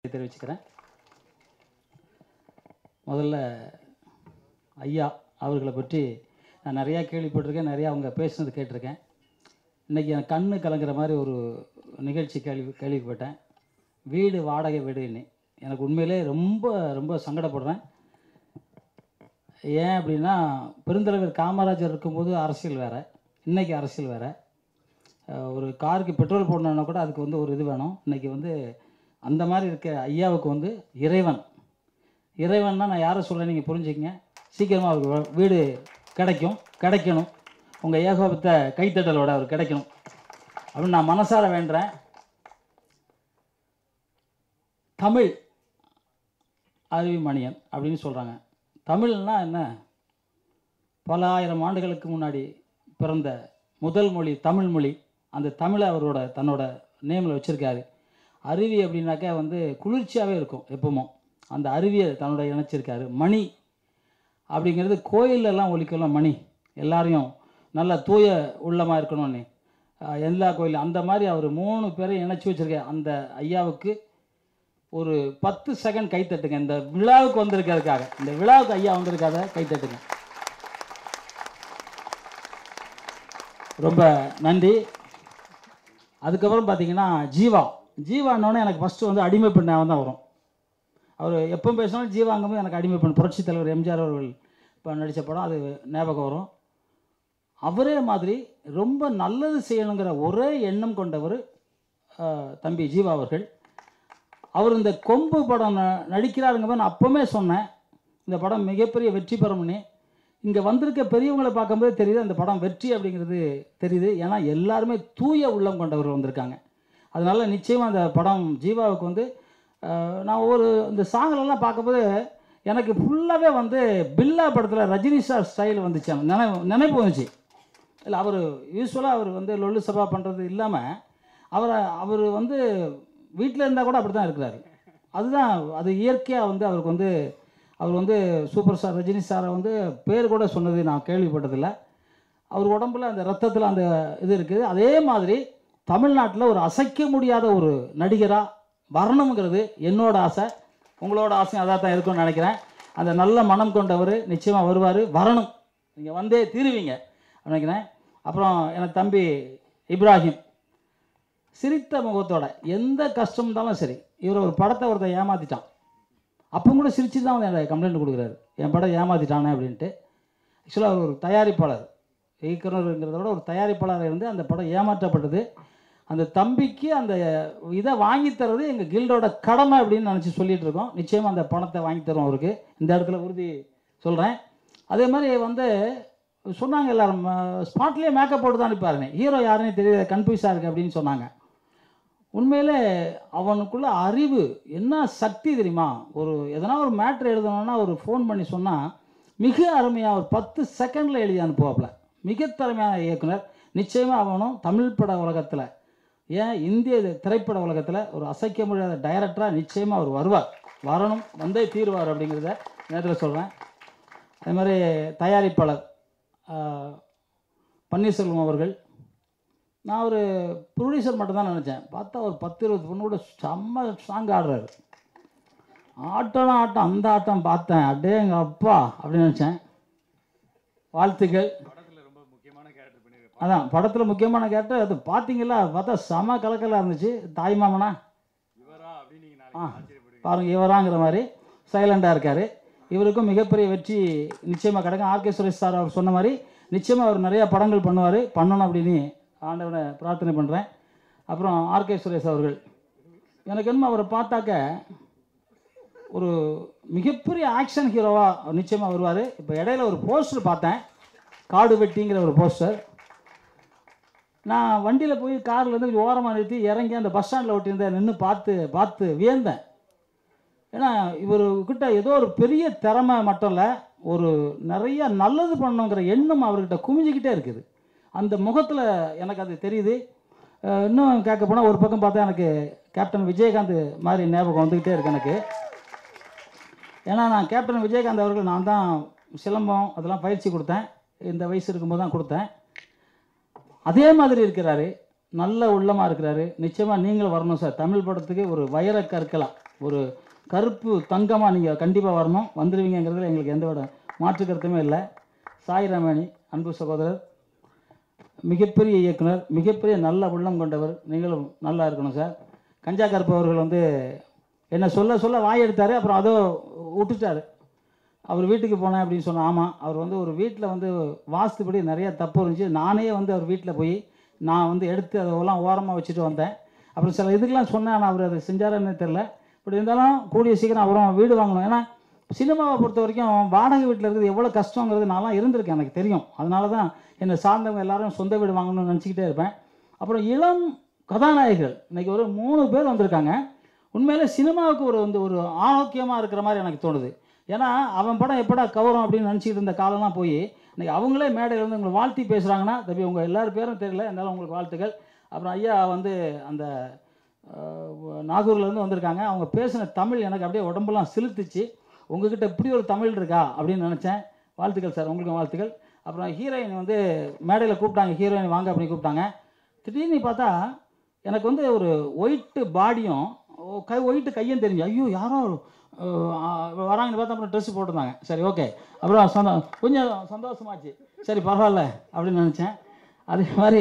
தெரிவிச்சுக்கிறேன் முதல்ல ஐயா அவர்களை பற்றி நான் நிறையா கேள்விப்பட்டிருக்கேன் நிறையா அவங்க பேசுனது கேட்டிருக்கேன் இன்றைக்கி எனக்கு கண்ணு கலங்குற மாதிரி ஒரு நிகழ்ச்சி கேள்வி கேள்விப்பட்டேன் வீடு வாடகை வீடுன்னு எனக்கு உண்மையிலே ரொம்ப ரொம்ப சங்கடப்படுறேன் ஏன் அப்படின்னா பெருந்தலைவர் காமராஜர் இருக்கும்போது அரசியல் வேறு இன்றைக்கி அரசியல் வேறு அஹ் ஒரு காருக்கு பெட்ரோல் போடணுன்னா கூட அதுக்கு வந்து ஒரு இது வேணும் இன்றைக்கி வந்து அந்த மாதிரி இருக்க ஐயாவுக்கு வந்து இறைவன் இறைவன்னா நான் யாரை சொல்ல நீங்கள் புரிஞ்சுக்கங்க சீக்கிரமாக அவருக்கு வ- வீடு கிடைக்கும் கிடைக்கணும் உங்கள் ஏகோபத்தை கைத்தட்டலோட அவர் கிடைக்கணும் அப்படின்னு நான் மனசார வேண்டுறேன் தமிழ் அறிவிமணியன் அப்படின்னு சொல்கிறாங்க தமிழ்னா என்ன பல ஆயிரம் ஆண்டுகளுக்கு முன்னாடி பிறந்த முதல் மொழி தமிழ் மொழி அந்த தமிழை அவரோட தன்னோட நேமில் வச்சுருக்காரு அருவி அப்படின்னாக்கா வந்து குளிர்ச்சியாகவே இருக்கும் எப்பவும் அந்த அருவியை தன்னோட இணைச்சிருக்காரு மணி அப்படிங்கிறது கோயிலெல்லாம் ஒலிக்கலாம் மணி எல்லாரையும் நல்ல தூய உள்ளமாக இருக்கணும்னு அஹ் எல்லா கோயிலும் அந்த மாதிரி அவர் மூணு பேரையும் இணைச்சி வச்சிருக்க அந்த ஐயாவுக்கு ஒரு பத்து செகண்ட் கை தட்டுங்க இந்த விழாவுக்கு வந்திருக்கிறதுக்காக இந்த விழாவுக்கு ஐயா வந்திருக்காத கை தட்டுங்க ரொம்ப நன்றி அதுக்கப்புறம் பார்த்தீங்கன்னா ஜீவா ஜீவான்னொன்னே எனக்கு ஃபஸ்ட்டு வந்து அடிமை பெண்ணாக தான் வரும் அவர் எப்போ பேசினாலும் ஜீவாங்கமும் எனக்கு அடிமை பெண் புரட்சித் தலைவர் எம்ஜிஆர் அவர்கள் இப்போ நடித்த படம் அது ஞாபகம் வரும் அவரே மாதிரி ரொம்ப நல்லது செய்யணுங்கிற ஒரே எண்ணம் கொண்டவர் அஹ், தம்பி ஜீவா அவர்கள் அவர் இந்த கொம்பு படம் ந- நடிக்கிறாருங்க நான் அப்போவுமே சொன்னேன் இந்த படம் மிகப்பெரிய வெற்றி பெறும்னு இங்கே வந்திருக்க பெரியவங்களை பார்க்கும்போது தெரியுது அந்த படம் வெற்றி அப்படிங்கிறது தெரியுது ஏன்னா எல்லாருமே தூய உள்ளம் கொண்டவர் வந்திருக்காங்க அதனால நிச்சயமாக அந்த படம் ஜீவாவுக்கு வந்து அஹ், நான் ஒரு இந்த சாங்கிலெல்லாம் பார்க்கும்போது எனக்கு ஃபுல்லாகவே வந்து பில்லா படத்தில் ரஜினி சார் ஸ்டைல் வந்துச்சு அந்த நினைவு நினைப்பு வந்துச்சு இல்லை அவர் யூஸ்வலாக அவர் வந்து லொல்லு சபா பண்ணுறது இல்லாமல் அவரை அவர் வந்து வீட்டில் இருந்தால் கூட அப்படி தான் இருக்கிறாரு அதுதான் அது இயற்கையாக வந்து அவருக்கு வந்து அவர் வந்து சூப்பர் ஸ்டார் ரஜினி சாரை வந்து பேர் கூட சொன்னது நான் கேள்விப்பட்டதில்லை அவர் உடம்புல அந்த ரத்தத்தில் அந்த இது இருக்குது அதே மாதிரி தமிழ்நாட்டில் ஒரு அசைக்க முடியாத ஒரு நடிகராக வரணுங்கிறது என்னோட ஆசை உங்களோட ஆசையும் அதாக தான் இருக்கும்னு நினைக்கிறேன் அந்த நல்ல மனம் கொண்டவர் நிச்சயமாக வருவார் வரணும் நீங்கள் வந்தே தீருவீங்க நினைக்கிறேன் அப்புறம் எனக்கு தம்பி இப்ராஹிம் சிரித்த முகத்தோட எந்த கஷ்டம் இருந்தாலும் சரி இவர் ஒரு படத்தை ஒருத்தன் ஏமாத்திட்டான் அப்போ கூட சிரிச்சு தான் வந்து எனக்கு கம்ப்ளைண்ட் கொடுக்குறாரு என் படம் ஏமாத்திட்டானே அப்படின்ட்டு ஆக்சுவலாக அவர் ஒரு தயாரிப்பாளர் இயக்குனருங்கிறத விட ஒரு தயாரிப்பாளராக இருந்து அந்த படம் ஏமாற்றப்பட்டது அந்த தம்பிக்கு அந்த இதை வாங்கி தர்றது எங்கள் கில்டோட கடமை அப்படின்னு நினச்சி சொல்லிட்டு இருக்கோம் நிச்சயமாக அந்த பணத்தை வாங்கி தருவோம் அவருக்கு இந்த இடத்துல உறுதி சொல்கிறேன் அதே மாதிரி வந்து சொன்னாங்க எல்லாரும் ஸ்பாட்லேயே மேக்கப் போட்டு தான் அனுப்பாருங்க ஹீரோ யாருன்னு தெரியல கன்ஃபியூஸாக இருக்குது அப்படின்னு சொன்னாங்க உண்மையிலே அவனுக்குள்ள அறிவு என்ன சக்தி தெரியுமா ஒரு எதனா ஒரு மேட்ரு எழுதணும்னா ஒரு ஃபோன் பண்ணி சொன்னால் மிக அருமையாக ஒரு பத்து செகண்டில் எழுதி அனுப்புவாப்புல மிக திறமையான இயக்குனர் நிச்சயமாக அவனும் தமிழ் பட உலகத்தில் ஏன் இந்திய திரைப்பட உலகத்தில் ஒரு அசைக்க முடியாத டைரக்டராக நிச்சயமாக அவர் வருவார் வரணும் வந்தே தீருவார் அப்படிங்கிறத நேரத்தில் சொல்கிறேன் அதே மாதிரி தயாரிப்பாளர் ஆஹ், பன்னீர்செல்வம் அவர்கள் நான் ஒரு ப்ரொடியூசர் மட்டும் தான் நினச்சேன் பார்த்தா ஒரு பத்து இருபது பொண்ணு கூட செம்ம சாங் ஆடுறாரு ஆட்டம்னா ஆட்டம் அந்த ஆட்டம் பார்த்தேன் அடே எங்கள் அப்பா அப்படின்னு நினச்சேன் வாழ்த்துக்கள் அதான் படத்தில் முக்கியமான கேரக்டர் அது பார்த்தீங்களா பார்த்தா செம கலக்கலாக இருந்துச்சு தாய் மாமனா ஆ பாருங்க இவராங்கிற மாதிரி சைலண்டாக இருக்கார் இவருக்கும் மிகப்பெரிய வெற்றி நிச்சயமாக கிடைக்கும் ஆர்கே சுரேஷ் சார் அவர் சொன்ன மாதிரி நிச்சயமாக அவர் நிறையா படங்கள் பண்ணுவார் பண்ணணும் அப்படின்னு ஆண்டவனை பிரார்த்தனை பண்ணுறேன் அப்புறம் ஆர்கே சுரேஷ் அவர்கள் எனக்கு என்னமோ அவரை பார்த்தாக்க ஒரு மிகப்பெரிய ஆக்ஷன் ஹீரோவாக நிச்சயமாக வருவார் இப்போ இடையில ஒரு போஸ்டர் பார்த்தேன் காடு வெட்டிங்கிற ஒரு போஸ்டர் நான் வண்டியில் போய் காரில் இருந்து கொஞ்சம் ஓரமாக நிறுத்தி இறங்கி அந்த பஸ் ஸ்டாண்டில் ஒட்டியிருந்தேன் நின்று பார்த்து பார்த்து வியந்தேன் ஏன்னா இவர்கிட்ட ஏதோ ஒரு பெரிய திறமை மட்டும் இல்லை ஒரு நிறைய நல்லது பண்ணணுங்கிற எண்ணம் அவர்கிட்ட குமிஞ்சிக்கிட்டே இருக்குது அந்த முகத்தில் எனக்கு அது தெரியுது அஹ் இன்னும் கேட்க போனால் ஒரு பக்கம் பார்த்தா எனக்கு கேப்டன் விஜயகாந்த் மாதிரி ஞாபகம் வந்துக்கிட்டே இருக்கு எனக்கு ஏன்னா நான் கேப்டன் விஜயகாந்த் அவர்கள் நான் தான் சிலம்பம் அதெல்லாம் பயிற்சி கொடுத்தேன் இந்த வயசு இருக்கும்போது தான் கொடுத்தேன் அதே மாதிரி இருக்கிறாரு நல்ல உள்ளமாக இருக்கிறாரு நிச்சயமாக நீங்களும் வரணும் சார் தமிழ் படத்துக்கு ஒரு வைர கற்களா ஒரு கருப்பு தங்கமாக நீங்கள் கண்டிப்பாக வரணும் வந்துடுவீங்கிறதுல எங்களுக்கு எந்த விட மாற்று கருத்துமே இல்லை சாய் ரமணி அன்பு சகோதரர் மிகப்பெரிய இயக்குனர் மிகப்பெரிய நல்ல உள்ளம் கொண்டவர் நீங்களும் நல்லா இருக்கணும் சார் கஞ்சா கருப்பு அவர்கள் வந்து என்ன சொல்ல சொல்ல வாய் எடுத்தார் அப்புறம் அதோ விட்டுட்டாரு அவர் வீட்டுக்கு போனேன் அப்படின்னு சொன்னேன் ஆமாம் அவர் வந்து ஒரு வீட்டில் வந்து வாஸ்துபடி நிறைய தப்பு இருந்துச்சு நானே வந்து அவர் வீட்டில் போய் நான் வந்து எடுத்து அதெல்லாம் ஓரமாக வச்சுட்டு வந்தேன் அப்புறம் சில இதுக்கெல்லாம் சொன்னேன் ஆனால் அவர் அதை செஞ்சாருன்னு தெரில இப்படி இருந்தாலும் கூடிய சீக்கிரம் அப்புறம் வீடு வாங்கணும் ஏன்னா சினிமாவை பொறுத்த வரைக்கும் வாடகை வீட்டில் இருக்கிறது எவ்வளோ கஷ்டங்கிறது நான்லாம் இருந்திருக்கேன் எனக்கு தெரியும் அதனால தான் என்னை சார்ந்தவங்க எல்லாரும் சொந்த வீடு வாங்கணும்னு நினச்சிக்கிட்டே இருப்பேன் அப்புறம் இளம் கதாநாயகர்கள் இன்னைக்கு ஒரு மூணு பேர் வந்திருக்காங்க உண்மையிலே சினிமாவுக்கு ஒரு வந்து ஒரு ஆரோக்கியமாக இருக்கிற மாதிரி எனக்கு தோணுது ஏன்னா அவன் படம் எப்படா கவரும் அப்படின்னு நினச்சிக்கிட்டு இருந்த காலம்லாம் போய் இன்னைக்கு அவங்களே மேடையில் வந்து உங்களை வாழ்த்தி பேசுகிறாங்கன்னா தம்பி உங்கள் எல்லாரும் பேரும் தெரியல இருந்தாலும் உங்களுக்கு வாழ்த்துக்கள் அப்புறம் ஐயா வந்து அந்த அஹ், நாகூர்லேருந்து வந்திருக்காங்க அவங்க பேசின தமிழ் எனக்கு அப்படியே உடம்பெல்லாம் சிலுத்துச்சு உங்ககிட்ட இப்படி ஒரு தமிழ் இருக்கா அப்படின்னு நினச்சேன் வாழ்த்துக்கள் சார் உங்களுக்கு வாழ்த்துக்கள் அப்புறம் ஹீரோயின் வந்து மேடையில் கூப்பிட்டாங்க ஹீரோயின் வாங்க அப்படின்னு கூப்பிட்டாங்க திடீர்னு பார்த்தா எனக்கு வந்து ஒரு ஒயிட்டு பாடியும் கை ஒயிட்டு கையும் தெரிஞ்சு ஐயோ யாரோ அஹ், ஆ, வராங்கன்னு பார்த்தா அப்புறம் ட்ரெஸ் போட்டிருந்தாங்க சரி ஓகே அப்புறம் சந்தோ கொஞ்சம் சந்தோஷமாச்சு சரி பரவாயில்ல அப்படின்னு நினச்சேன் அதே மாதிரி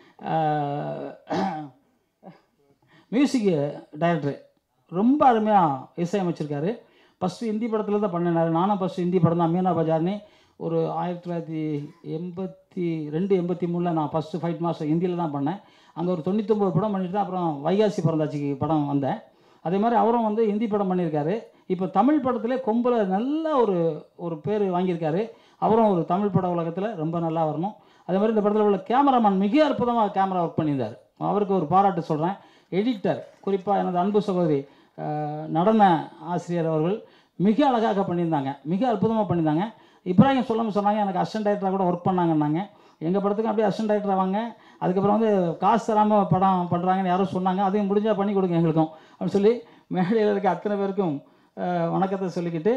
மியூசிக் டைரக்டர் ரொம்ப அருமையாக இசையமைச்சிருக்காரு ஃபஸ்ட்டு ஹிந்தி படத்தில் தான் பண்ணினாரு நானும் ஃபஸ்ட்டு ஹிந்தி படம் தான் மீனா பஜார்னி ஒரு ஆயிரத்தி தொள்ளாயிரத்தி எண்பத்தி ரெண்டு எண்பத்தி மூணில் நான் ஃபஸ்ட்டு ஃபைட் மாஸ்டர் ஹிந்தியில் தான் பண்ணேன் அங்கே ஒரு தொண்ணூத்தொம்பது படம் பண்ணிட்டு தான் அப்புறம் வைகாசி பிறந்தாச்சிக்கு படம் வந்தேன் அதே மாதிரி அவரும் வந்து ஹிந்தி படம் பண்ணியிருக்காரு இப்போ தமிழ் படத்திலே கொம்பில் நல்ல ஒரு ஒரு பேர் வாங்கியிருக்காரு அவரும் ஒரு தமிழ் பட உலகத்தில் ரொம்ப நல்லா வரணும் அதே மாதிரி இந்த படத்தில் உள்ள கேமராமேன் மிக அற்புதமாக கேமரா ஒர்க் பண்ணியிருந்தார் அவருக்கு ஒரு பாராட்டு சொல்கிறேன் எடிட்டர் குறிப்பாக எனது அன்பு சகோதரி அஹ், நடன ஆசிரியர் அவர்கள் மிக அழகாக பண்ணியிருந்தாங்க மிக அற்புதமாக பண்ணியிருந்தாங்க இப்ராஹிம் சொல்லாமல் சொன்னாங்க எனக்கு அசிஸ்டன்ட் டைரக்டராக கூட ஒர்க் பண்ணாங்கன்னாங்க எங்கள் படத்துக்கு அப்படியே அசிஸ்டன்ட் டைரக்டர் வாங்க அதுக்கப்புறம் வந்து காசு தராமல் படம் பண்ணுறாங்கன்னு யாரும் சொன்னாங்க அதையும் முடிஞ்சால் பண்ணி கொடுங்க எங்களுக்கும் அப்படின்னு சொல்லி மேடையில் இருக்க அத்தனை பேருக்கும் அஹ், வணக்கத்தை சொல்லிக்கிட்டு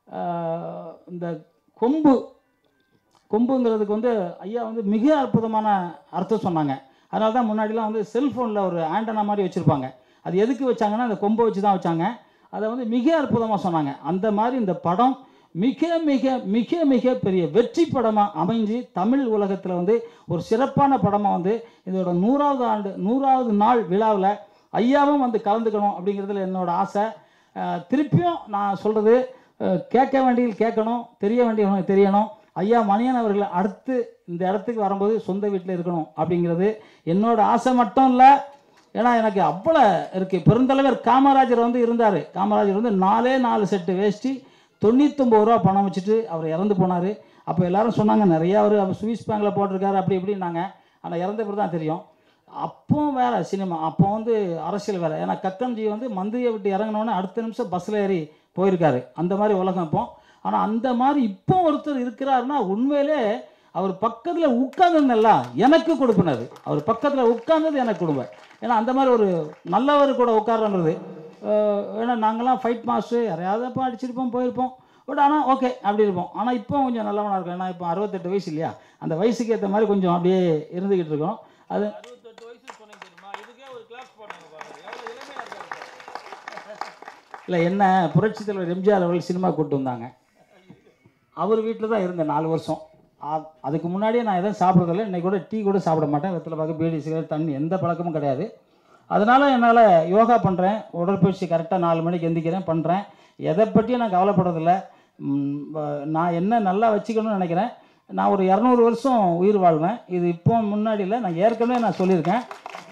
அஹ், இந்த கொம்பு கொம்புங்கிறதுக்கு வந்து ஐயா வந்து மிக அற்புதமான அர்த்தம் சொன்னாங்க அதனால தான் முன்னாடிலாம் வந்து செல்ஃபோனில் ஒரு ஆண்டனா மாதிரி வச்சுருப்பாங்க அது எதுக்கு வச்சாங்கன்னா அந்த கொம்பை வச்சு தான் வச்சாங்க அதை வந்து மிக அற்புதமாக சொன்னாங்க அந்த மாதிரி இந்த படம் மிக மிக மிக மிக பெரிய வெற்றி படமாக அமைஞ்சு தமிழ் உலகத்தில் வந்து ஒரு சிறப்பான படமாக வந்து இதோட நூறாவது ஆண்டு நூறாவது நாள் விழாவில் ஐயாவும் வந்து கலந்துக்கணும் அப்படிங்கிறதுல என்னோட ஆசை அஹ், திருப்பியும் நான் சொல்கிறது கேட்க வேண்டியது கேட்கணும் தெரிய வேண்டியவங்க தெரியணும் ஐயா மணியன் அவர்கள் அடுத்து இந்த இடத்துக்கு வரும்போது சொந்த வீட்டில் இருக்கணும் அப்படிங்கிறது என்னோட ஆசை மட்டும் இல்லை ஏன்னா எனக்கு அவ்வளோ இருக்குது பெருந்தலைவர் காமராஜர் வந்து இருந்தார் காமராஜர் வந்து நாலே நாலு செட்டு வேஷ்டி தொண்ணூத்தொம்பது ரூபா பணம் வச்சுட்டு அவர் இறந்து போனார் அப்போ எல்லாரும் சொன்னாங்க நிறையா அவர் அவர் சுவிஸ் பேங்கில் போட்டிருக்காரு அப்படி இப்படின்னாங்க ஆனால் இறந்த பிறகு தான் தெரியும் அப்போ வேற சினிமா அப்போ வந்து அரசியல் வேற ஏன்னா கக்கன்ஜி வந்து மந்திரியை விட்டு இறங்கினோடனே அடுத்த நிமிஷம் பஸ்ஸில் ஏறி போயிருக்காரு அந்த மாதிரி உலகம் இப்போ ஆனால் அந்த மாதிரி இப்போ ஒருத்தர் இருக்கிறாருன்னா உண்மையிலே அவர் பக்கத்தில் உட்கார்ந்ததுல எனக்கு கொடுப்பினது அவர் பக்கத்தில் உட்கார்ந்தது எனக்கு கொடுப்பேன் ஏன்னா அந்த மாதிரி ஒரு நல்லவர் கூட உட்கார்றது அஹ் ஏன்னா நாங்களாம் ஃபைட் மாஸ்டர் யாரையாவது அப்போ அடிச்சிருப்போம் போயிருப்போம் பட் ஆனால் ஓகே அப்படி இருப்போம் ஆனால் இப்போ கொஞ்சம் நல்லவனாக இருக்கும் ஏன்னா இப்போ அறுபத்தெட்டு வயசு இல்லையா அந்த வயசுக்கு ஏற்ற மாதிரி கொஞ்சம் அப்படியே இருந்துக்கிட்டு இருக்கோம் அது அறுபத்தெட்டு வயசு சொன்னீங்க தெரியுமா இதுக்கே ஒரு கிளாஸ் போட்டாங்க பாருங்க எவ்வளவு இளமையா இருக்காரு இல்லை என்ன புரட்சி தலைவர் எம்ஜிஆர் அவர்கள் சினிமா கூப்பிட்டு வந்தாங்க அவர் வீட்டில் தான் இருந்தேன் நாலு வருஷம் ஆ- அதுக்கு முன்னாடியே நான் எதுவும் சாப்பிட்றதில்ல இன்னைக்கு கூட டீ கூட சாப்பிட மாட்டேன் வெத்தலை பார்க்க பீடி சிகரெட் தண்ணி எந்த பழக்கமும் கிடையாது அதனால என்னால் யோகா பண்ணுறேன் உடற்பயிற்சி கரெக்டாக நாலு மணிக்கு எந்திக்கிறேன் பண்ணுறேன் எதை பற்றியும் நான் கவலைப்படுறதில்ல ம், வ- நான் என்ன நல்லா வச்சுக்கணும்னு நினைக்கிறேன் நான் ஒரு இரநூறு வருஷம் உயிர் வாழ்வேன் இது இப்போ முன்னாடி இல்லை நான் ஏற்கனவே நான் சொல்லியிருக்கேன்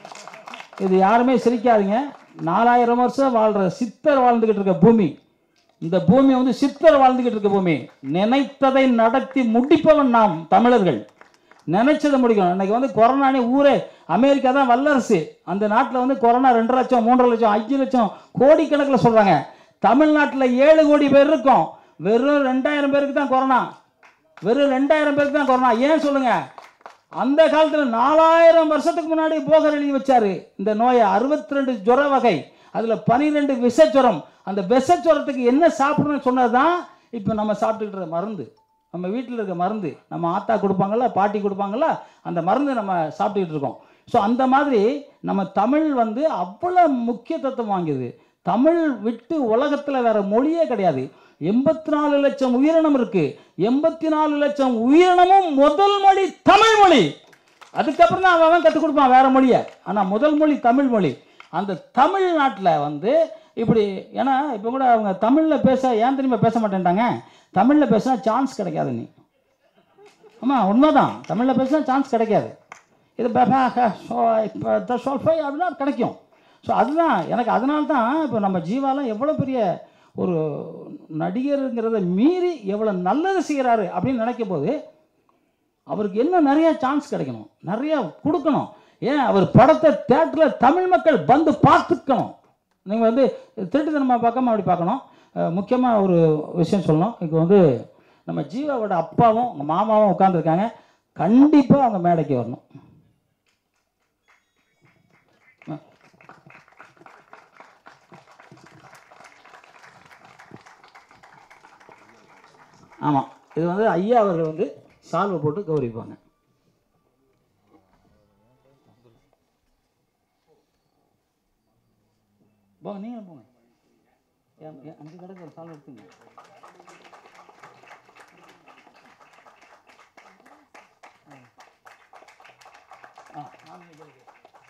இது யாருமே சிரிக்காதீங்க நாலாயிரம் வருஷம் வாழ்கிற சித்தர் வாழ்ந்துக்கிட்டு இருக்க பூமி இந்த பூமி வந்து சித்தர் வாழ்ந்துக்கிட்டு இருக்க பூமி நினைத்ததை நடத்தி முடிப்பவன் நாம் தமிழர்கள் நினைச்சதை முடிக்கணும் இன்னைக்கு வந்து கொரோனானே ஊரே அமெரிக்கா தான் வல்லரசு அந்த நாட்டில் வந்து கொரோனா ரெண்டு லட்சம் மூன்றரை லட்சம் அஞ்சு லட்சம் கோடிக்கணக்கில் சொல்கிறாங்க தமிழ்நாட்டில் ஏழு கோடி பேர் இருக்கோம் வெறும் ரெண்டாயிரம் பேருக்கு தான் கொரோனா வெறும் ரெண்டாயிரம் பேருக்கு தான் கொரோனா ஏன் சொல்லுங்க அந்த காலத்தில் நாலாயிரம் வருஷத்துக்கு முன்னாடி போகர் எழுதி வச்சாரு இந்த நோயை அறுபத்தி ரெண்டு ஜுர வகை அதில் பனிரெண்டு விஷஜுரம் அந்த விஷஜுரத்துக்கு என்ன சாப்பிடணும்னு சொன்னது தான் இப்போ நம்ம சாப்பிட்டுக்கிட்டு இருக்க மருந்து நம்ம வீட்டில் இருக்க மருந்து நம்ம ஆத்தா கொடுப்பாங்கல்ல பாட்டி கொடுப்பாங்கல்ல அந்த மருந்து நம்ம சாப்பிட்டுக்கிட்டு இருக்கோம் ஸோ அந்த மாதிரி நம்ம தமிழ் வந்து அவ்வளோ முக்கியத்துவம் வாங்குது தமிழ் விட்டு உலகத்தில் வேற மொழியே கிடையாது எண்பத்தி நாலு லட்சம் உயிரினம் இருக்கு எண்பத்தி நாலு லட்சம் உயிரினமும் முதல் மொழி தமிழ் மொழி அதுக்கப்புறம் தான் அவன் கற்றுக் கொடுப்பான் வேற மொழியை ஆனால் முதல் மொழி தமிழ் மொழி அந்த தமிழ்நாட்டில் வந்து இப்படி ஏன்னா இப்போ கூட அவங்க தமிழில் பேச ஏன் தெரியுமா பேச மாட்டேன்ட்டாங்க தமிழில் பேசினா சான்ஸ் கிடைக்காது நீ ஆமாம் உண்மைதான் தமிழில் பேசினா சான்ஸ் கிடைக்காது இது இப்போ சொல்ஃபை அப்படின்னா கிடைக்கும் ஸோ அதுதான் எனக்கு அதனால தான் இப்போ நம்ம ஜீவாலாம் எவ்வளோ பெரிய ஒரு நடிகருங்கிறத மீறி எவ்வளோ நல்லது செய்கிறாரு அப்படின்னு நினைக்கும் போது அவருக்கு இன்னும் நிறைய சான்ஸ் கிடைக்கணும் நிறைய கொடுக்கணும் ஏன் அவர் படத்தை தேட்டரில் தமிழ் மக்கள் வந்து பார்த்துக்கணும் நீங்கள் வந்து திருட்டுத்தனமாக பார்க்காம அப்படி பார்க்கணும் முக்கியமாக ஒரு விஷயம் சொல்லணும் இப்போ வந்து நம்ம ஜீவாவோட அப்பாவும் அவங்க மாமாவும் உட்காந்துருக்காங்க கண்டிப்பாக அவங்க மேடைக்கு வரணும் ஆமாம் இது வந்து ஐயா அவர்கள் வந்து சால்வை போட்டு கௌரவிப்பாங்க போங்க நீங்கள் போங்க ஏன், ஏன், அஞ்சு கடைக்கு ஒரு சால்வை எடுத்துங்க ஆ நாலு கடைக்கு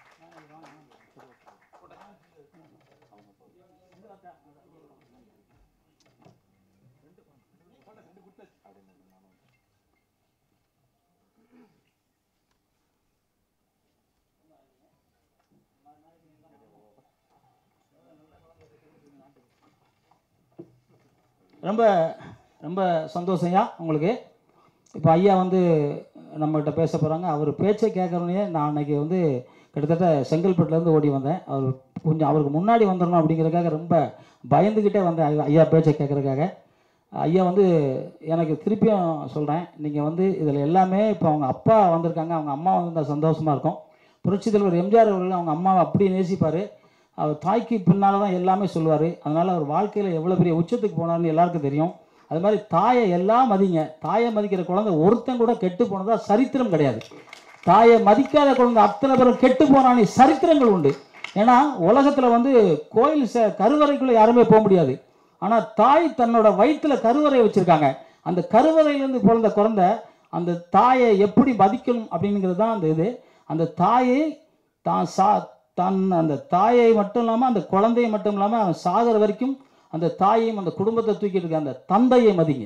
ரொம்ப ரொம்ப சந்தோஷம்யா உங்களுக்கு இப்போ ஐயா வந்து நம்மகிட்ட பேச போகிறாங்க அவர் பேச்சை கேட்குறோன்னே நான் அன்னைக்கு வந்து கிட்டத்தட்ட செங்கல்பட்டுலேருந்து ஓடி வந்தேன் அவர் கொஞ்சம் அவருக்கு முன்னாடி வந்துடணும் அப்படிங்கிறதுக்காக ரொம்ப பயந்துக்கிட்டே வந்தேன் ஐயா- ஐயா பேச்சை கேட்குறதுக்காக ஐயா வந்து எனக்கு திருப்பியும் சொல்கிறேன் நீங்கள் வந்து இதில் எல்லாமே இப்போ அவங்க அப்பா வந்திருக்காங்க அவங்க அம்மா வந்தால் சந்தோஷமாக இருக்கும் புரட்சித் தலைவர் எம்ஜிஆர் அவர்கள் அவங்க அம்மாவை அப்படி நேசிப்பார் அவர் தாய்க்கு பின்னால் தான் எல்லாமே சொல்லுவார் அதனால் அவர் வாழ்க்கையில் எவ்வளோ பெரிய உச்சத்துக்கு போனார்னு எல்லாருக்கும் தெரியும் அது மாதிரி தாயை எல்லாம் மதிங்க தாயை மதிக்கிற குழந்தை ஒருத்தன் கூட கெட்டு போனதா சரித்திரம் கிடையாது தாயை மதிக்காத குழந்தை அத்தனை பேரும் கெட்டு போனான்னு சரித்திரங்கள் உண்டு ஏன்னா உலகத்தில் வந்து கோயில் ச கருவறைக்குள்ளே யாருமே போக முடியாது ஆனால் தாய் தன்னோட வயிற்றுல கருவறை வச்சுருக்காங்க அந்த கருவறையிலேருந்து பிறந்த குழந்தை அந்த தாயை எப்படி மதிக்கணும் அப்படிங்கிறது தான் அந்த இது அந்த தாயை தான் சா தன் அந்த தாயை மட்டும் இல்லாமல் அந்த குழந்தையை மட்டும் இல்லாமல் அவன் சாகிற வரைக்கும் அந்த தாயையும் அந்த குடும்பத்தை தூக்கிட்டு இருக்க அந்த தந்தையை மதிங்க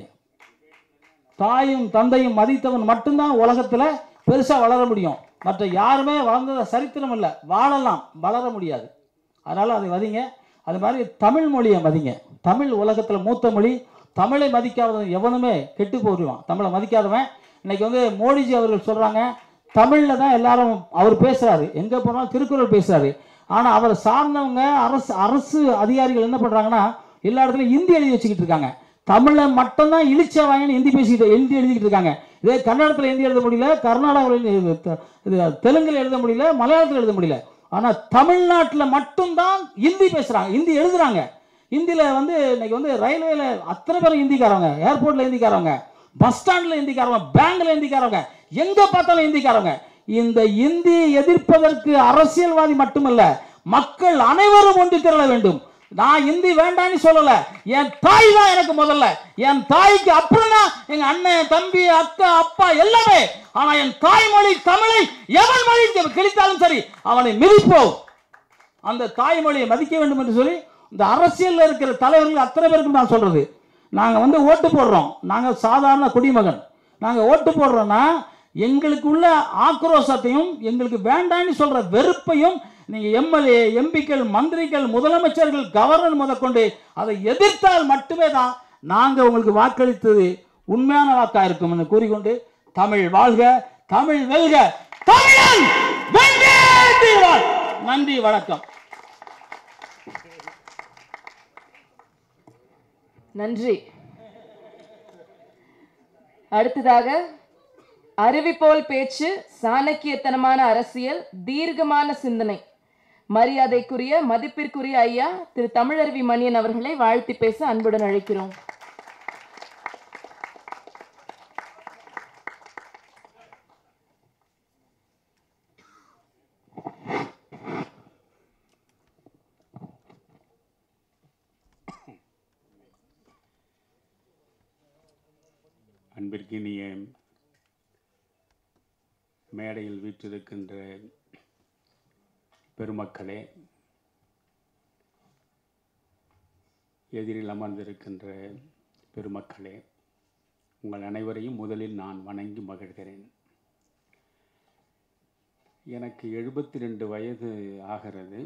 தாயும் தந்தையும் மதித்தவன் மட்டும்தான் உலகத்தில் பெருசாக வளர முடியும் மற்ற யாருமே வளர்ந்தத சரித்திரம் இல்லை வாழலாம் வளர முடியாது அதனால் அதை மதிங்க அது மாதிரி தமிழ் மொழியை மதிங்க தமிழ் உலகத்தில் மூத்த மொழி தமிழை மதிக்காதவன் எவனுமே கெட்டு போடுவான் தமிழை மதிக்காதவன் இன்னைக்கு வந்து மோடிஜி அவர்கள் சொல்கிறாங்க தமிழில் தான் எல்லாரும் அவர் பேசுகிறாரு எங்கே போனாலும் திருக்குறள் பேசுகிறாரு ஆனால் அவரை சார்ந்தவங்க அரசு அரசு அதிகாரிகள் என்ன பண்ணுறாங்கன்னா எல்லா இடத்துலையும் ஹிந்தி எழுதி வச்சுக்கிட்டு இருக்காங்க தமிழை மட்டும்தான் இழிச்ச வாங்கன்னு ஹிந்தி பேசிக்கிட்டு ஹிந்தி எழுதிக்கிட்டு இருக்காங்க இதே கன்னடத்தில் ஹிந்தி எழுத முடியல கர்நாடகாவில் இது த- இது தெலுங்குல எழுத முடியல மலையாளத்தில் எழுத முடியல ஆனால் தமிழ்நாட்டில் மட்டும்தான் ஹிந்தி பேசுகிறாங்க ஹிந்தி எழுதுறாங்க ஹிந்தியில் வந்து இன்னைக்கு வந்து ரயில்வேல அத்தனை பேரும் ஹிந்திக்காரவங்க ஏர்போர்ட்டில் ஹிந்திக்காரவங்க பஸ் ஸ்டாண்டில் ஹிந்திக்காரவங்க பேங்க்ல ஹிந்திக்காரவங்க எங்கே பார்த்தாலும் ஹிந்திக்காரவங்க இந்த இந்தியை எதிர்ப்பதற்கு அரசியல்வாதி மட்டுமல்ல மக்கள் அனைவரும் ஒன்று திரள வேண்டும் நான் இந்தி வேண்டாம்னு சொல்லல என் தாய் தான் எனக்கு முதல்ல என் தாய்க்கு அப்புறம் தான் எங்க அண்ணன் தம்பி அக்கா அப்பா எல்லாமே ஆனா என் தாய்மொழி தமிழை எவன் மொழி கிழித்தாலும் சரி அவனை மிதிப்போம் அந்த தாய்மொழியை மதிக்க வேண்டும் என்று சொல்லி இந்த அரசியல்ல இருக்கிற தலைவர்கள் அத்தனை பேருக்கும் நான் சொல்றது நாங்க வந்து ஓட்டு போடுறோம் நாங்க சாதாரண குடிமகன் நாங்க ஓட்டு போடுறோம்னா எங்களுக்கு உள்ள ஆக்ரோஷத்தையும் எங்களுக்கு வேண்டாம்னு சொல்ற வெறுப்பையும் நீங்க எம்எல்ஏ எம்பிக்கள் மந்திரிகள் முதலமைச்சர்கள் கவர்னர் முதற்கொண்டு அதை எதிர்த்தால் மட்டுமே தான் நாங்க உங்களுக்கு வாக்களித்தது உண்மையான வாக்கா இருக்கும் என்று கூறிக்கொண்டு தமிழ் வாழ்க தமிழ் வெல்க தமிழன் வென்றே தீர்வான். நன்றி வணக்கம் நன்றி அடுத்ததாக அறிவிப்போல் பேச்சு சாணக்கியத்தனமான அரசியல் தீர்க்கமான சிந்தனை மரியாதைக்குரிய மதிப்பிற்குரிய ஐயா திரு தமிழருவி மணியன் அவர்களை வாழ்த்தி பேச அன்புடன் அழைக்கிறோம் அன்பிற்கினிய மேடையில் வீற்றிருக்கின்ற பெருமக்களே எதிரில் அமர்ந்திருக்கின்ற பெருமக்களே உங்கள் அனைவரையும் முதலில் நான் வணங்கி மகிழ்கிறேன் எனக்கு எழுபத்தி ரெண்டு வயது ஆகிறது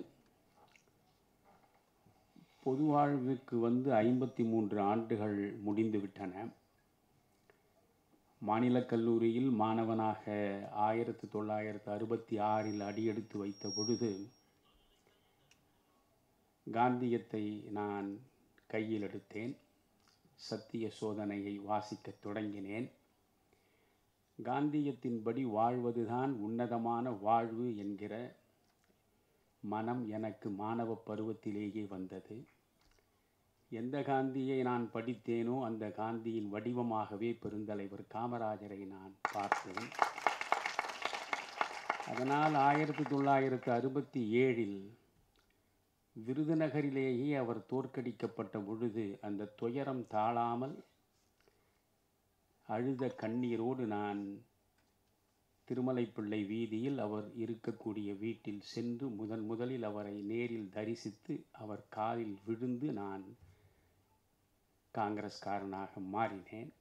பொது வாழ்வுக்கு வந்து ஐம்பத்தி மூன்று ஆண்டுகள் முடிந்துவிட்டன மாநிலக் கல்லூரியில் மாணவனாக ஆயிரத்தி தொள்ளாயிரத்து அறுபத்தி ஆறில் அடியெடுத்து வைத்த பொழுது காந்தியத்தை நான் கையில் எடுத்தேன் சத்திய சோதனையை வாசிக்கத் தொடங்கினேன் காந்தியத்தின்படி வாழ்வதுதான் உன்னதமான வாழ்வு என்கிற மனம் எனக்கு மாணவ பருவத்திலேயே வந்தது எந்த காந்தியை நான் படித்தேனோ அந்த காந்தியின் வடிவமாகவே பெருந்தலைவர் காமராஜரை நான் பார்த்தேன் அதனால் ஆயிரத்தி தொள்ளாயிரத்து அறுபத்தி ஏழில் விருதுநகரிலேயே அவர் தோற்கடிக்கப்பட்ட பொழுது அந்த துயரம் தாழாமல் அழுத கண்ணீரோடு நான் திருமலைப்பிள்ளை வீதியில் அவர் இருக்கக்கூடிய வீட்டில் சென்று முதன் முதலில் அவரை நேரில் தரிசித்து அவர் காலில் விழுந்து நான் காங்கிரஸ்காரனாக மாறினேன்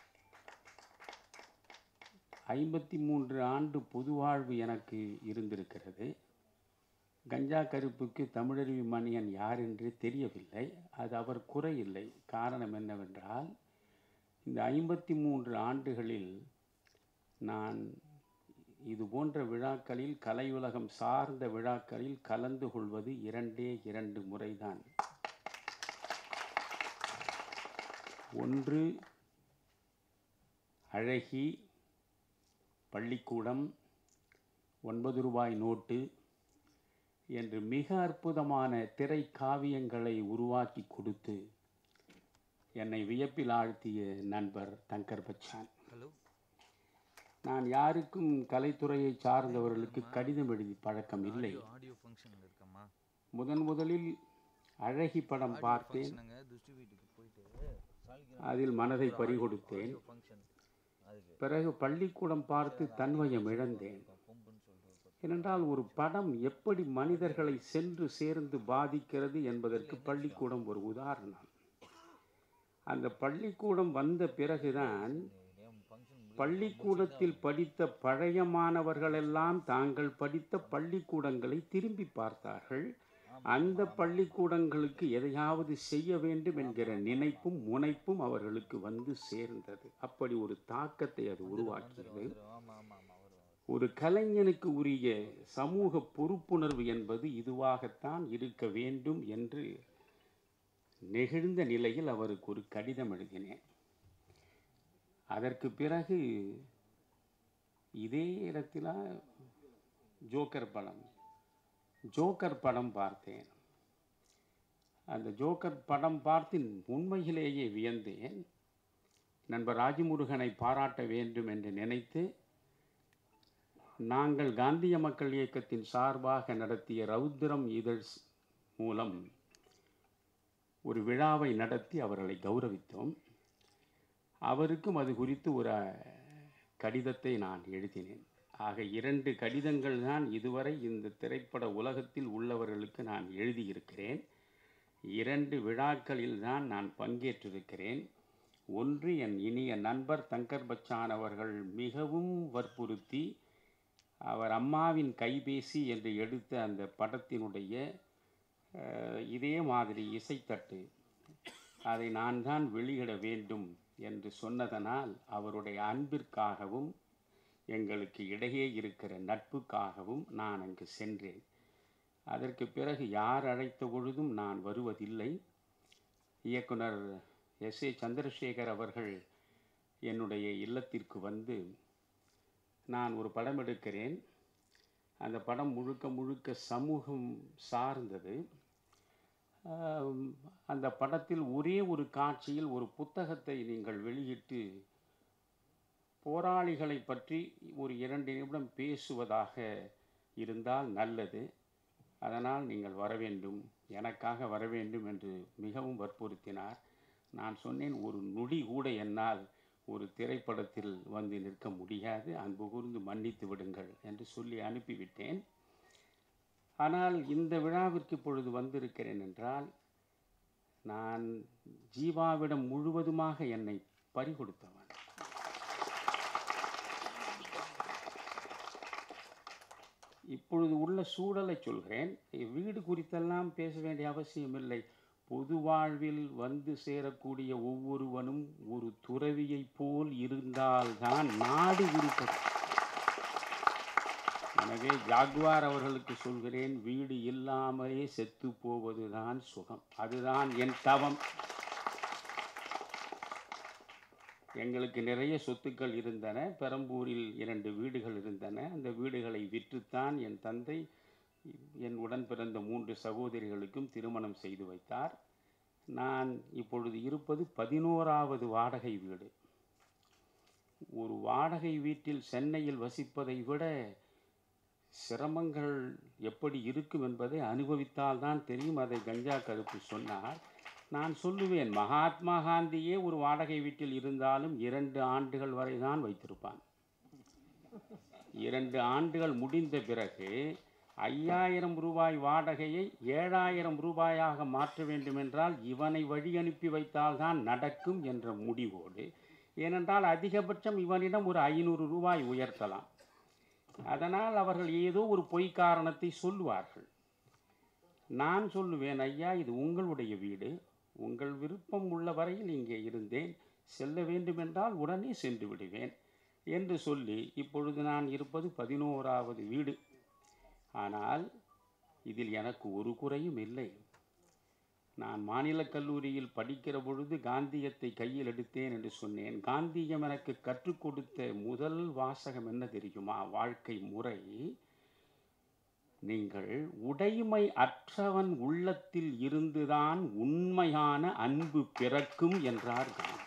ஐம்பத்தி மூன்று ஆண்டு பொது வாழ்வு எனக்கு இருந்திருக்கிறது கஞ்சா கருப்புக்கு தமிழருவி மணியன் யார் என்று தெரியவில்லை அது அவர் குறையில்லை காரணம் என்னவென்றால் இந்த ஐம்பத்தி மூன்று ஆண்டுகளில் நான் இது போன்ற விழாக்களில் கலையுலகம் சார்ந்த விழாக்களில் கலந்து கொள்வது இரண்டே இரண்டு முறைதான் ஒன்று அழகி பள்ளிக்கூடம் ஒன்பது ரூபாய் நோட்டு என்று மிக அற்புதமான திரை காவியங்களை உருவாக்கி கொடுத்து என்னை வியப்பில் ஆழ்த்திய நண்பர் தங்கர் பச்சான் நான் யாருக்கும் கலைத்துறையை சார்ந்தவர்களுக்கு கடிதம் எழுதி பழக்கம் இல்லை ஆடியோ ஃபங்க்ஷன் இருக்கம்மா முதன் முதலில் அழகி படம் பார்த்தேன் நாங்க துஷ்டி வீட்டுக்கு போயிட்டு சாலிகிராம் அதில் மனதை பறிகொடுத்தேன் ஃபங்க்ஷன் அதுக்கு பிறகு பள்ளிக்கூடம் பார்த்து தன்வயம் இழந்தேன் பொம்புன்னு சொல்லிட்டு ஏனென்றால் ஒரு படம் எப்படி மனிதர்களை சென்று சேர்ந்து பாதிக்கிறது என்பதற்கு பள்ளிக்கூடம் ஒரு உதாரணம் அந்த பள்ளிக்கூடம் வந்த பிறகுதான் ஃபங்க்ஷன் பள்ளிக்கூடத்தில் படித்த பழைய மாணவர்களெல்லாம் தாங்கள் படித்த பள்ளிக்கூடங்களை திரும்பி பார்த்தார்கள் அந்த பள்ளிக்கூடங்களுக்கு எதையாவது செய்ய வேண்டும் என்கிற நினைப்பும் முனைப்பும் அவர்களுக்கு வந்து சேர்ந்தது அப்படி ஒரு தாக்கத்தை அது உருவாக்கியது ஆமா ஆமா ஆமா வருவாங்க ஒரு கலைஞனுக்கு உரிய சமூக பொறுப்புணர்வு என்பது இதுவாகத்தான் இருக்க வேண்டும் என்று நெகிழ்ந்த நிலையில் அவருக்கு ஒரு கடிதம் எழுதினேன் அதற்கு பிறகு இதே இடத்துல ஜோக்கர் படம் ஜோக்கர் படம் பார்த்தேன் அந்த ஜோக்கர் படம் பார்த்து உண்மையிலேயே வியந்தேன் நண்பர் ராஜமுருகனை பாராட்ட வேண்டும் என்று நினைத்து நாங்கள் காந்திய மக்கள் இயக்கத்தின் சார்பாக நடத்திய ரௌத்ரம் இதழ்ஸ் மூலம் ஒரு விழாவை நடத்தி அவர்களை கௌரவித்தோம் அவருக்கும் அது குறித்து ஒரு கடிதத்தை நான் எழுதினேன் ஆக இரண்டு கடிதங்கள் தான் இதுவரை இந்த திரைப்பட உலகத்தில் உள்ளவர்களுக்கு நான் எழுதியிருக்கிறேன் இரண்டு விழாக்களில் தான் நான் பங்கேற்றிருக்கிறேன் ஒன்று என் இனிய நண்பர் தங்கர் பச்சான் அவர்கள் மிகவும் வற்புறுத்தி அவர் அம்மாவின் கைபேசி என்று எடுத்த அந்த படத்தினுடைய அஹ், இதே மாதிரி இசைத்தட்டு அதை நான் தான் வெளியிட வேண்டும் என்று சொன்னதனால் அவருடைய அன்பிற்காகவும் எங்களுக்கு இடையே இருக்கிற நட்புக்காகவும் நான் அங்கு சென்றேன் அதற்கு பிறகு யார் அழைத்த பொழுதும் நான் வருவதில்லை இயக்குனர் எஸ் ஏ சந்திரசேகர் அவர்கள் என்னுடைய இல்லத்திற்கு வந்து நான் ஒரு படம் எடுக்கிறேன் அந்த படம் முழுக்க முழுக்க சமூகம் சார்ந்தது ஆம், அந்த படத்தில் ஒரே ஒரு காட்சியில் ஒரு புத்தகத்தை நீங்கள் வெளியிட்டு போராளிகளை பற்றி ஒரு இரண்டு நிமிடம் பேசுவதாக இருந்தால் நல்லது அதனால் நீங்கள் வர வேண்டும் எனக்காக வர வேண்டும் என்று மிகவும் வற்புறுத்தினார் நான் சொன்னேன் ஒரு நொடி கூட என்னால் ஒரு திரைப்படத்தில் வந்து நிற்க முடியாது அன்பு கூர்ந்து மன்னித்து விடுங்கள் என்று சொல்லி அனுப்பிவிட்டேன் ஆனால் இந்த விழாவிற்கு இப்பொழுது வந்திருக்கிறேன் என்றால் நான் ஜீவாவிடம் முழுவதுமாக என்னை பறிகொடுத்தவன் இப்பொழுது உள்ள சூழலை சொல்கிறேன் வீடு குறித்தெல்லாம் பேச வேண்டிய அவசியமில்லை பொது வாழ்வில் வந்து சேரக்கூடிய ஒவ்வொருவனும் ஒரு துறவியைப் போல் இருந்தால்தான் நாடு உருப்படும் எனவே ஜாகுவார் அவர்களுக்கு சொல்கிறேன் வீடு இல்லாமலே செத்து போவதுதான் சுகம் அதுதான் என் தவம் எங்களுக்கு நிறைய சொத்துக்கள் இருந்தன பெரம்பூரில் இரண்டு வீடுகள் இருந்தன அந்த வீடுகளை விற்றுத்தான் என் தந்தை என் உடன் பிறந்த மூன்று சகோதரிகளுக்கும் திருமணம் செய்து வைத்தார் நான் இப்பொழுது இருப்பது பதினோராவது வாடகை வீடு ஒரு வாடகை வீட்டில் சென்னையில் வசிப்பதை விட சிரமங்கள் எப்படி இருக்கும் என்பதை அனுபவித்தால்தான் தெரியும் அதை கஞ்சா கருப்பு சொன்னார் நான் சொல்லுவேன் மகாத்மா காந்தியே ஒரு வாடகை வீட்டில் இருந்தாலும் இரண்டு ஆண்டுகள் வரை தான் வைத்திருப்பான் இரண்டு ஆண்டுகள் முடிந்த பிறகு ஐயாயிரம் ரூபாய் வாடகையை ஏழாயிரம் ரூபாயாக மாற்ற வேண்டுமென்றால் இவனை வழி அனுப்பி வைத்தால்தான் நடக்கும் என்ற முடிவோடு ஏனென்றால் அதிகபட்சம் இவனிடம் ஒரு ஐநூறு ரூபாய் உயர்த்தலாம் அதனால் அவர்கள் ஏதோ ஒரு பொய் காரணத்தை சொல்லுவார்கள் நான் சொல்லுவேன் ஐயா இது உங்களுடைய வீடு உங்கள் விருப்பம் உள்ள வரையில் இங்கே இருந்தேன் செல்ல வேண்டுமென்றால் உடனே சென்று விடுவேன் என்று சொல்லி இப்பொழுது நான் இருப்பது பதினோராவது வீடு ஆனால் இதில் எனக்கு ஒரு குறையும் இல்லை நான் மாநிலக் கல்லூரியில் படிக்கிற பொழுது காந்தியத்தை கையில் எடுத்தேன் என்று சொன்னேன் காந்தியம் எனக்கு கற்றுக் கொடுத்த முதல் வாசகம் என்ன தெரியுமா வாழ்க்கை முறை நீங்கள் உடைமை அற்றவன் உள்ளத்தில் இருந்துதான் உண்மையான அன்பு பிறக்கும் என்றார் காந்தி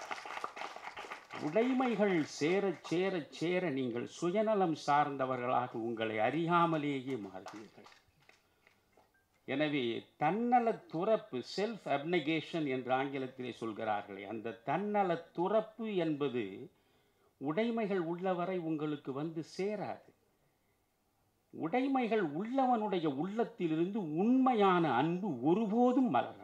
உடைமைகள் சேரச் சேரச் சேர நீங்கள் சுயநலம் சார்ந்தவர்களாக உங்களை அறியாமலேயே மாறுவீர்கள் எனவே தன்னல துறப்பு செல்ஃப் அப்னகேஷன் என்று ஆங்கிலத்திலே சொல்கிறார்களே அந்த தன்னல துறப்பு என்பது உடைமைகள் உள்ளவரை உங்களுக்கு வந்து சேராது உடைமைகள் உள்ளவனுடைய உள்ளத்திலிருந்து உண்மையான அன்பு ஒருபோதும் மலராது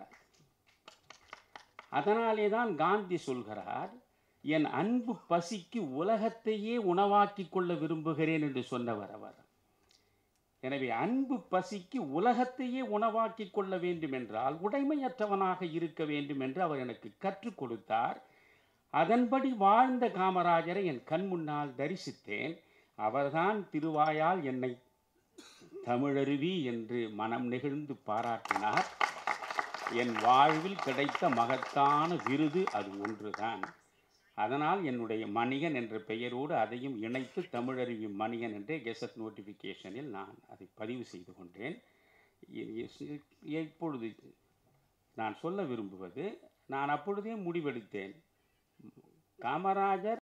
அதனாலே தான் காந்தி சொல்கிறார் என் அன்பு பசிக்கு உலகத்தையே உணவாக்கிக் கொள்ள விரும்புகிறேன் என்று சொன்னவர் அவர் எனவே அன்பு பசிக்கு உலகத்தையே உணவாக்கிக் கொள்ள வேண்டும் என்றால் உடைமையற்றவனாக இருக்க வேண்டும் என்று அவர் எனக்கு கற்றுக் கொடுத்தார் அதன்படி வாழ்ந்த காமராஜரை என் கண் முன்னால் தரிசித்தேன் அவர்தான் திருவாயால் என்னை தமிழருவி என்று மனம் நெகிழ்ந்து பாராட்டினார் என் வாழ்வில் கிடைத்த மகத்தான விருது அது ஒன்றுதான் அதனால் என்னுடைய மணிகன் என்ற பெயரோடு அதையும் இணைத்து தமிழருவி மணிகன் என்றே கெசட் நோட்டிஃபிகேஷனில் நான் அதை பதிவு செய்து கொண்டேன் இ- இ- இப்பொழுது நான் சொல்ல விரும்புவது நான் அப்பொழுதே முடிவெடுத்தேன் காமராஜர்